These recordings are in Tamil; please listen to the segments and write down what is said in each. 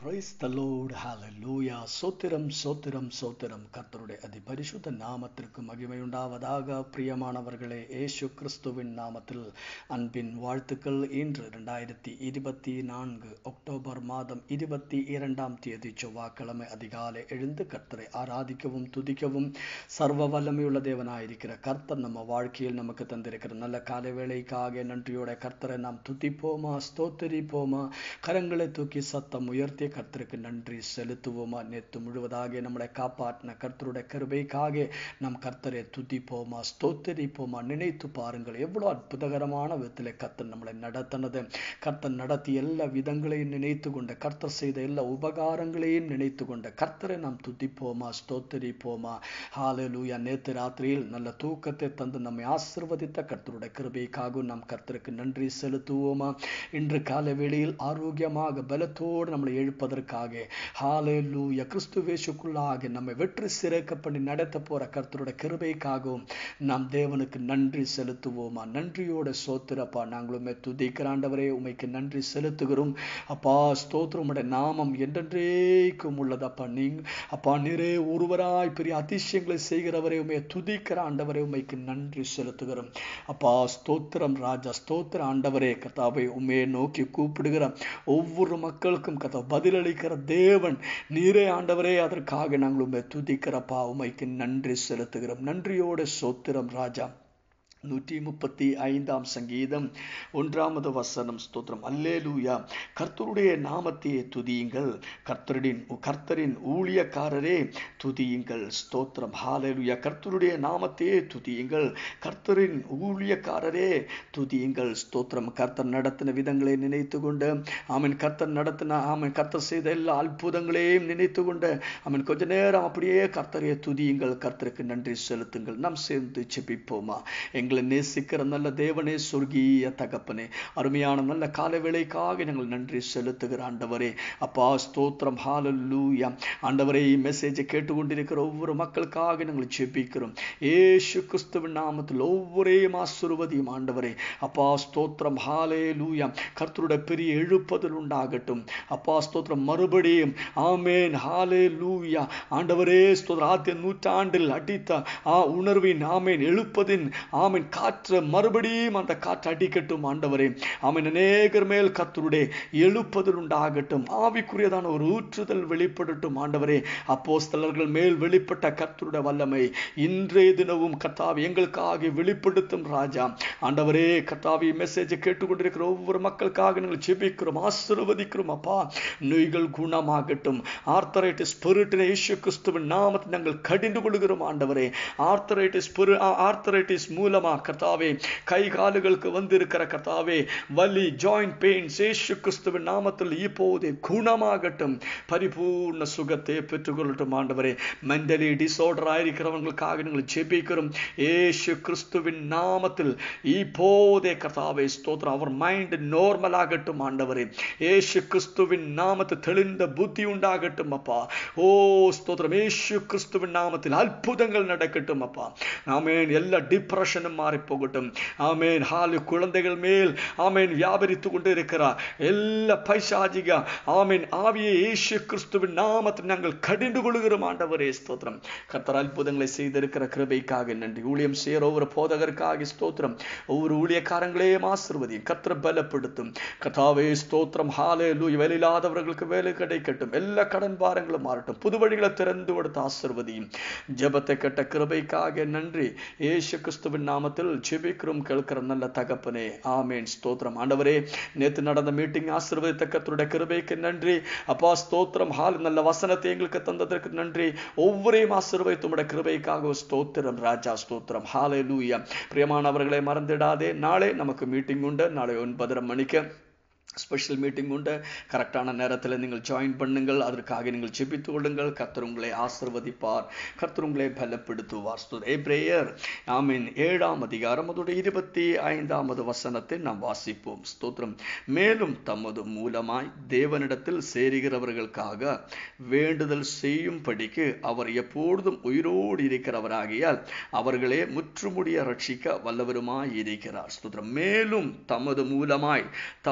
Praise the Lord. Hallelujah. சோத்திரம் சோத்திரம் சோத்திரம் கர்த்தருடைய அதிபரிசுத்த நாமத்திற்கு மகிமையுண்டாவதாக பிரியமானவர்களே இயேசு கிறிஸ்துவின் நாமத்தில் அன்பின் வாழ்த்துக்கள் இன்று இரண்டாயிரத்தி இருபத்தி நான்கு அக்டோபர் மாதம் இருபத்தி இரண்டாம் தேதி செவ்வாய்க்கிழமை அதிகாலை எழுந்து கர்த்தரை ஆராதிக்கவும் துதிக்கவும் சர்வ வல்லமையுள்ள தேவனாயிருக்கிற கர்த்தர் நம்ம வாழ்க்கையில் நமக்கு தந்திருக்கிற நல்ல காலை வேளைக்காக நன்றியோட கர்த்தரை நாம் துதிப்போமா ஸ்தோத்தரிப்போமா கரங்களை தூக்கி சத்தம் உயர்த்தி கர்த்தருக்கு நன்றி செலுத்துவோமா நேற்று முழுவதாக நம்மளை காப்பாற்றின கர்த்தருடைய கருபைக்காக நம் கர்த்தரை துதிப்போமா ஸ்தோத்தரிப்போமா நினைத்து பாருங்கள் எவ்வளவு அற்புதகரமான விதத்தில் கர்த்தர் நம்மளை நடத்தினது கர்த்தர் நடத்திய எல்லா விதங்களையும் நினைத்து கொண்ட கர்த்தர் செய்த எல்லா உபகாரங்களையும் நினைத்து கொண்ட கர்த்தரை நாம் துதிப்போமா ஸ்தோத்தரிப்போமா ஹாலலூயா நேற்று ராத்திரியில் நல்ல தூக்கத்தை தந்து நம்மை ஆசிர்வதித்த கர்த்தருடைய கிருபைக்காகவும் நாம் கர்த்தருக்கு நன்றி செலுத்துவோமா இன்று காலை வேளையில் ஆரோக்கியமாக பலத்தோடு நம்மளை எழுப்பதற்காக ஹாலே லூயா கிறிஸ்துவேஷுக்குள்ளாக நம்மை வெற்றி சிறைக்க பண்ணி நடத்த போற கர்த்தருடைய கிருபைக்காகவும் நாம் தேவனுக்கு நன்றி செலுத்துவோமா நன்றியோட சோத்திரப்பா நாங்களுமே துதிக்கிறாண்டவரே உமைக்கு நன்றி செலுத்துகிறோம் அப்பா ஸ்தோத்திரம் உடைய நாமம் என்றென்றேக்கும் உள்ளதப்பா நீங்க அப்பா நீரே ஒருவராய் பெரிய அதிசயங்களை செய்கிறவரே உமையை துதிக்கிற ஆண்டவரே உமைக்கு நன்றி செலுத்துகிறோம் அப்பா ஸ்தோத்திரம் ராஜா ஸ்தோத்திர ஆண்டவரே கர்த்தாவை உண்மையை நோக்கி கூப்பிடுகிற ஒவ்வொரு மக்களுக்கும் கர்த்தா பதிலளிக்கிற தேவன் நீரே ஆண்டவரே அதற்காக நாங்கள் உண்மை துதிக்கிறப்பா உமைக்கு நன்றி செலுத்துகிறோம் நன்றியோட சோத்திரம் ராஜா நூற்றி முப்பத்தி ஐந்தாம் சங்கீதம் ஒன்றாமது வசனம் ஸ்தோத்திரம் அல்லேலூயா கர்த்தருடைய நாமத்தையே துதியுங்கள் கர்த்தரின் கர்த்தரின் ஊழியக்காரரே துதியுங்கள் ஸ்தோத்திரம் ஹாலேலுயா கர்த்தருடைய நாமத்தையே துதியுங்கள் கர்த்தரின் ஊழியக்காரரே துதியுங்கள் ஸ்தோத்திரம் கர்த்தர் நடத்தின விதங்களை நினைத்து கொண்டு ஆமன் கர்த்தர் நடத்தின ஆமன் கர்த்தர் செய்த எல்லா அற்புதங்களையும் நினைத்து கொண்டு ஆமன் கொஞ்ச நேரம் அப்படியே கர்த்தரையே துதியுங்கள் கர்த்தருக்கு நன்றி செலுத்துங்கள் நாம் சேர்ந்து செபிப்போமா எங்கள் எங்களை நேசிக்கிற நல்ல தேவனே சொர்க்கீய தகப்பனே அருமையான நல்ல கால வேளைக்காக நாங்கள் நன்றி செலுத்துகிற ஆண்டவரே அப்பா ஸ்தோத்திரம் ஹாலல்லூயா ஆண்டவரே மெசேஜை கேட்டுக்கொண்டிருக்கிற ஒவ்வொரு மக்களுக்காக நாங்கள் ஜெபிக்கிறோம் ஏசு கிறிஸ்துவின் நாமத்தில் ஒவ்வொரையும் ஆசுருவதியும் ஆண்டவரே அப்பா ஸ்தோத்திரம் ஹாலே லூயா கர்த்தருடைய பெரிய எழுப்பதில் உண்டாகட்டும் அப்பா ஸ்தோத்திரம் மறுபடியும் ஆமேன் ஹாலே லூயா ஆண்டவரே ஸ்தோத்திர ஆத்திய நூற்றாண்டில் அடித்த ஆ உணர்வின் ஆமேன் எழுப்பதின் ஆமேன் ஆமீன் காற்று மறுபடியும் அந்த காற்று அடிக்கட்டும் ஆண்டவரே ஆமீன் அநேகர் மேல் கத்தருடைய எழுப்பதில் உண்டாகட்டும் ஆவிக்குரியதான ஒரு ஊற்றுதல் வெளிப்படட்டும் ஆண்டவரே அப்போஸ்தலர்கள் மேல் வெளிப்பட்ட கர்த்தருடைய வல்லமை இன்றைய தினமும் கர்த்தாவி எங்களுக்காக வெளிப்படுத்தும் ராஜா ஆண்டவரே கர்த்தாவி மெசேஜை கேட்டுக்கொண்டிருக்கிற ஒவ்வொரு மக்களுக்காக நாங்கள் ஜெபிக்கிறோம் ஆசிர்வதிக்கிறோம் அப்பா நோய்கள் குணமாகட்டும் ஆர்த்தரைட்டிஸ் ஸ்பிரிட்டினை இயேசு கிறிஸ்துவின் நாமத்தை நாங்கள் கடிந்து கொள்கிறோம் ஆண்டவரே ஆர்த்தரைட்டிஸ் ஆர்த்தரைட்டிஸ் மூலமா கர்த்தாவே கை காலுகளுக்கு வந்திருக்கிற கர்த்தாவே வலி ஜாயிண்ட் பெயின் சேஷு கிறிஸ்துவின் நாமத்தில் இப்போதே குணமாகட்டும் பரிபூர்ண சுகத்தை பெற்றுக்கொள்ளட்டும் ஆண்டவரே மென்டலி டிசார்டர் ஆயிருக்கிறவங்களுக்காக நீங்கள் ஜெபிக்கிறோம் ஏசு கிறிஸ்துவின் நாமத்தில் இப்போதே கர்த்தாவே ஸ்தோத்திரம் அவர் மைண்ட் நார்மல் ஆகட்டும் ஆண்டவரே ஏசு கிறிஸ்துவின் நாமத்தை தெளிந்த புத்தி உண்டாகட்டும் அப்பா ஓ ஸ்தோத்திரம் ஏசு கிறிஸ்துவின் நாமத்தில் அற்புதங்கள் நடக்கட்டும் அப்பா ஆமேன் எல்லா டிப்ரெஷனும் மாறி போகட்டும் ஆமேன் ஹாலு குழந்தைகள் மேல் ஆமேன் வியாபரித்து கொண்டு இருக்கிறார் எல்லா பைசாஜிக ஆமேன் ஆவியை இயேசு கிறிஸ்துவின் நாமத்தில் நாங்கள் கடிந்து கொள்கிறோம் ஆண்டவரே ஸ்தோத்திரம் கர்த்தர் அற்புதங்களை செய்திருக்கிற கிருபைக்காக நன்றி ஊழியம் செய்கிற ஒவ்வொரு போதகருக்காக ஸ்தோத்திரம் ஒவ்வொரு ஊழியக்காரங்களையும் ஆசிர்வதியும் கர்த்தர் பலப்படுத்தும் கர்த்தாவே ஸ்தோத்திரம் ஹாலே லூய் வேலையில்லாதவர்களுக்கு வேலை கிடைக்கட்டும் எல்லா கடன் பாரங்களும் மாறட்டும் புது வழிகளை திறந்து கொடுத்து ஆசிர்வதியும் ஜபத்தை கட்ட கிருபைக்காக நன்றி ஏசு கிறிஸ்துவின் நாமத்தில் ஜெபிக்கிறோம் கேட்கிற நல்ல தகப்பனே ஆமேன் ஸ்தோத்திரம் ஆண்டவரே நேற்று நடந்த மீட்டிங் ஆசிர்வதித்த கர்த்தருடைய கிருபைக்கு நன்றி அப்பா ஸ்தோத்திரம் ஹால் நல்ல வசனத்தை எங்களுக்கு தந்ததற்கு நன்றி ஒவ்வொரையும் ஆசிர்வதித்து உடைய கிருபைக்காக ஸ்தோத்திரம் ராஜா ஸ்தோத்திரம் ஹாலே லூயா பிரியமானவர்களை மறந்துடாதே நாளை நமக்கு மீட்டிங் உண்டு நாளை ஒன்பதரை மணிக்கு ஸ்பெஷல் மீட்டிங் உண்டு கரெக்டான நேரத்தில் நீங்கள் ஜாயின் பண்ணுங்கள் அதற்காக நீங்கள் ஜெபித்து கொள்ளுங்கள் கர்த்தர் உங்களை ஆசிர்வதிப்பார் கர்த்தர் உங்களை பலப்படுத்துவார் ஏ பிரேயர் ஆமீன் ஏழாம் அதிகாரம் அதோட இருபத்தி ஐந்தாவது வசனத்தை நாம் வாசிப்போம் ஸ்தோத்திரம் மேலும் தமது மூலமாய் தேவனிடத்தில் சேருகிறவர்களுக்காக வேண்டுதல் செய்யும்படிக்கு அவர் எப்பொழுதும் உயிரோடு இருக்கிறவராகியால் அவர்களே முற்றுமுடிய ரட்சிக்க வல்லவருமாய் இருக்கிறார் ஸ்தோத்திரம் மேலும் தமது மூலமாய் தமது மூலம்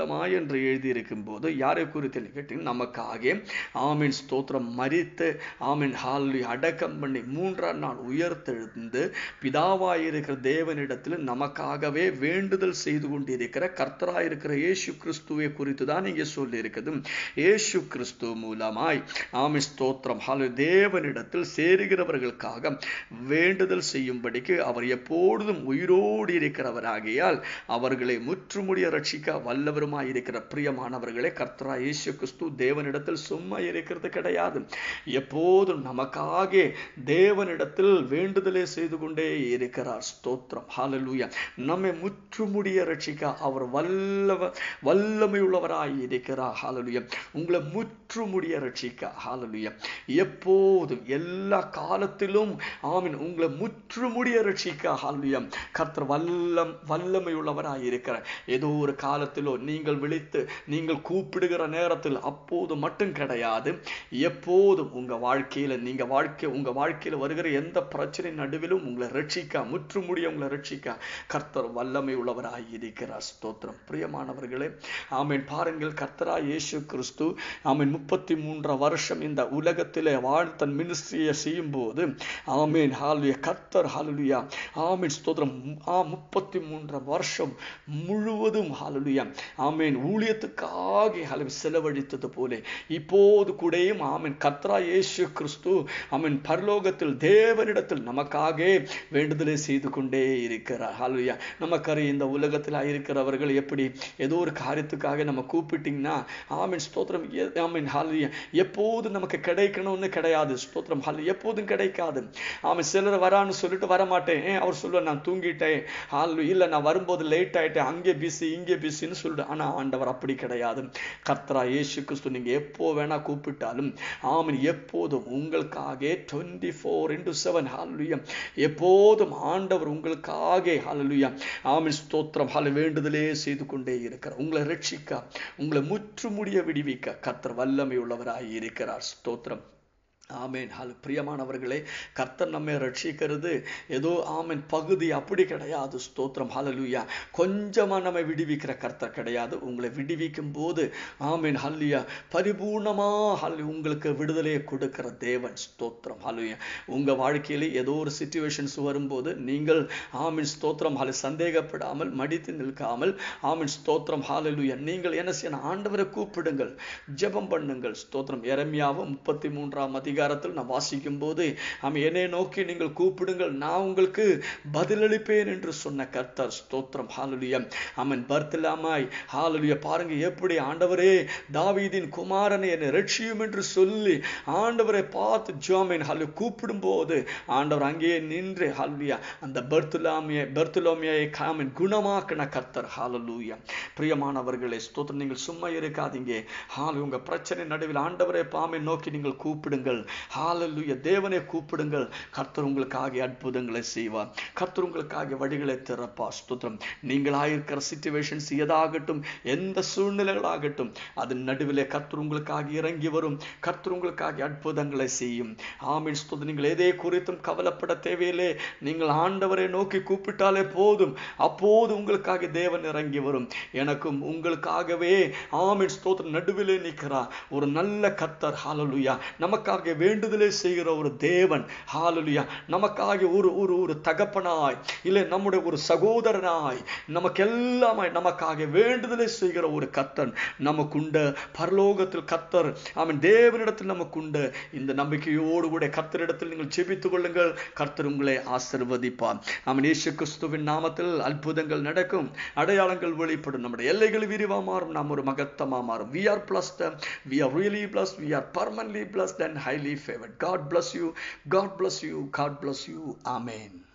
மூலமாய் என்று எழுதியிருக்கும் போது யாரை குறித்து கேட்டீங்க நமக்காக ஆமீன் ஸ்தோத்திரம் மறித்து ஆமீன் ஹாலி அடக்கம் பண்ணி மூன்றாம் நாள் உயர்த்தெழுந்து பிதாவாயிருக்கிற தேவனிடத்தில் நமக்காகவே வேண்டுதல் செய்து கொண்டிருக்கிற கர்த்தராயிருக்கிற இயேசு கிறிஸ்துவை குறித்து தான் இங்கே சொல்லி இருக்குது இயேசு கிறிஸ்து மூலமாய் ஆமீன் ஸ்தோத்திரம் ஹாலி தேவனிடத்தில் சேருகிறவர்களுக்காக வேண்டுதல் செய்யும்படிக்கு அவர் எப்பொழுதும் உயிரோடு இருக்கிறவராகியால் அவர்களை முற்றுமுடிய ரட்சிக்க வல்லவருமாய் இருக்கிற பிரியமானவர்களே கர்த்தரா இயேசு கிறிஸ்து தேவனிடத்தில் சும்மா இருக்கிறது கிடையாது எப்போதும் நமக்காக தேவனிடத்தில் வேண்டுதலே செய்து கொண்டே இருக்கிறார் ஸ்தோத்திரம் ஹalleluya நம்மை முற்றுமுடிய ரட்சிக்க அவர் வல்லவ வல்லமை உள்ளவராய் இருக்கிறார் ஹalleluya உங்களை முற்றுமுடிய ரட்சிக்க ஹalleluya எப்போதும் எல்லா காலத்திலும் ஆமீன் உங்களை முற்றுமுடிய ரட்சிக்க ஹalleluya கர்த்தர் வல்லம் வல்லமை உள்ளவராய் இருக்கிறார் ஏதோ ஒரு காலத்திலோ நீங்கள் விழித்து நீங்கள் கூப்பிடுகிற நேரத்தில் அப்போது மட்டும் கிடையாது எப்போதும் உங்க வாழ்க்கையில நீங்க வாழ்க்கை உங்க வாழ்க்கையில வருகிற எந்த பிரச்சனை நடுவிலும் உங்களை ரட்சிக்க முற்றுமுடிய உங்களை ரட்சிக்க கர்த்தர் வல்லமை உள்ளவராய் இருக்கிறார் ஸ்தோத்திரம் பிரியமானவர்களே ஆமீன் பாருங்கள் கர்த்தரா இயேசு கிறிஸ்து ஆமீன் முப்பத்தி மூன்று வருஷம் இந்த உலகத்திலே வாழ் தன் மினிஸ்ட்ரியை செய்யும் போது ஆமீன் ஹாலுயா கர்த்தர் ஹாலுயா ஆமீன் ஸ்தோத்திரம் ஆ முப்பத்தி மூன்று வருஷம் முழுவதும் ஹாலுயா ஆமீன் ஊழியத்துக்காக ஹலு செலவழித்தது போல இப்போது கூடயும் ஆமீன் கர்த்தரா இயேசு கிறிஸ்து ஆமீன் பரலோகத்தில் தேவனிடத்தில் நமக்காக வேண்டுதலை செய்து கொண்டே இருக்கிறார் ஹாலுயா நமக்கறி இந்த உலகத்தில் இருக்கிறவர்கள் எப்படி ஏதோ ஒரு காரியத்துக்காக நம்ம கூப்பிட்டீங்கன்னா ஆமீன் ஸ்தோத்திரம் ஆமீன் ஹாலுயா எப்போது நமக்கு கிடைக்கணும்னு கிடையாது ஸ்தோத்திரம் ஹாலு எப்போதும் கிடைக்காது ஆமாம் சிலர் வரான்னு சொல்லிட்டு வரமாட்டேன் அவர் சொல்லுவார் நான் தூங்கிட்டேன் ஹாலு இல்லை நான் வரும்போது லேட் ஆயிட்டேன் அங்கே பிஸி இங்கே பிஸின்னு சொல்லிட்டு ஆனா ஆண்டவர் அப்படி கிடையாது கர்த்தரா இயேசு கிறிஸ்து நீங்க எப்போ வேணா கூப்பிட்டாலும் ஆமீன் எப்போதும் உங்களுக்காக டுவெண்ட்டி ஃபோர் இன்டூ செவன் ஹாலுயா எப்போதும் ஆண்டவர் உங்களுக்காக ஹாலலுயா ஆமீன் ஸ்தோத்திரம் ஹால வேண்டுதலே செய்து கொண்டே இருக்கிறார் உங்களை ரட்சிக்க உங்களை முற்றுமுடிய விடுவிக்க கர்த்தர் வல்லமை உள்ளவராய் இருக்கிறார் ஸ்தோத்திரம் ஆமேன் ஹல் பிரியமானவர்களே கர்த்தர் நம்மை ரட்சிக்கிறது ஏதோ ஆமேன் பகுதி அப்படி கிடையாது ஸ்தோத்திரம் ஹலலுயா கொஞ்சமா நம்மை விடுவிக்கிற கர்த்தர் கிடையாது உங்களை விடுவிக்கும் போது ஆமேன் ஹல்லியா பரிபூர்ணமா ஹல் உங்களுக்கு விடுதலையை கொடுக்கிற தேவன் ஸ்தோத்திரம் ஹலுயா உங்க வாழ்க்கையில ஏதோ ஒரு சுச்சுவேஷன்ஸ் வரும்போது நீங்கள் ஆமீன் ஸ்தோத்திரம் ஹாலு சந்தேகப்படாமல் மடித்து நிற்காமல் ஆமீன் ஸ்தோத்திரம் ஹாலலுயா நீங்கள் என்ன செய்யணும் ஆண்டவரை கூப்பிடுங்கள் ஜெபம் பண்ணுங்கள் ஸ்தோத்திரம் எரமியாவும் முப்பத்தி மூன்றாம் அதிகாரம் அதிகாரத்தில் நான் வாசிக்கும் போது ஆம் என்னை நோக்கி நீங்கள் கூப்பிடுங்கள் நான் உங்களுக்கு பதிலளிப்பேன் என்று சொன்ன கர்த்தர் ஸ்தோத்திரம் ஹாலுலியா அவன் பர்த்தலாமாய் ஹாலுலியா பாருங்க எப்படி ஆண்டவரே தாவீதின் குமாரனை என்னை ரட்சியும் என்று சொல்லி ஆண்டவரை பார்த்து ஜோமின் ஹலு கூப்பிடும் போது ஆண்டவர் அங்கேயே நின்று ஹாலுலியா அந்த பர்த்துலாமிய பர்த்துலோமியை காமின் குணமாக்கின கர்த்தர் ஹாலலூயா பிரியமானவர்களே ஸ்தோத்திரம் நீங்கள் சும்மா இருக்காதீங்க ஹாலு உங்க பிரச்சனை நடுவில் ஆண்டவரை பாமை நோக்கி நீங்கள் கூப்பிடுங்கள் ஹாலலுய தேவனை கூப்பிடுங்கள் கர்த்தர் உங்களுக்காக அற்புதங்களை செய்வார் கர்த்தர் உங்களுக்காக வழிகளை திறப்பா ஸ்தோத்திரம் நீங்களாயிருக்கிற சிச்சுவேஷன்ஸ் எதாகட்டும் எந்த சூழ்நிலைகளாகட்டும் அதன் நடுவிலே கர்த்தர் உங்களுக்காக இறங்கி வரும் கர்த்தர் உங்களுக்காக அற்புதங்களை செய்யும் ஆமீன் ஸ்தோத்திரம் நீங்கள் எதை குறித்தும் கவலைப்பட தேவையில்லை நீங்கள் ஆண்டவரை நோக்கி கூப்பிட்டாலே போதும் அப்போது உங்களுக்காக தேவன் இறங்கி வரும் எனக்கும் உங்களுக்காகவே ஆமீன் ஸ்தோத்திரம் நடுவிலே நிற்கிறா ஒரு நல்ல கர்த்தர் ஹாலலுயா நமக்காக வேண்டுதலே செய்கிற ஒரு தேவன் ஹாலலுயா நமக்காக ஒரு ஒரு ஒரு தகப்பனாய் இல்லை நம்முடைய ஒரு சகோதரனாய் நமக்கு எல்லாமாய் நமக்காக வேண்டுதலை செய்கிற ஒரு கத்தன் நமக்குண்ட பரலோகத்தில் கத்தர் அவன் தேவனிடத்தில் நமக்குண்ட இந்த நம்பிக்கையோடு கூட கத்தரிடத்தில் நீங்கள் செபித்துக் கொள்ளுங்கள் கர்த்தர் உங்களை ஆசிர்வதிப்பார் அவன் இயேசு கிறிஸ்துவின் நாமத்தில் அற்புதங்கள் நடக்கும் அடையாளங்கள் வெளிப்படும் நம்முடைய எல்லைகள் விரிவா மாறும் நாம் ஒரு மகத்தமா மாறும் we are blessed we are really blessed we are permanently blessed and highly favored. God bless you. God bless you. God bless you. Amen.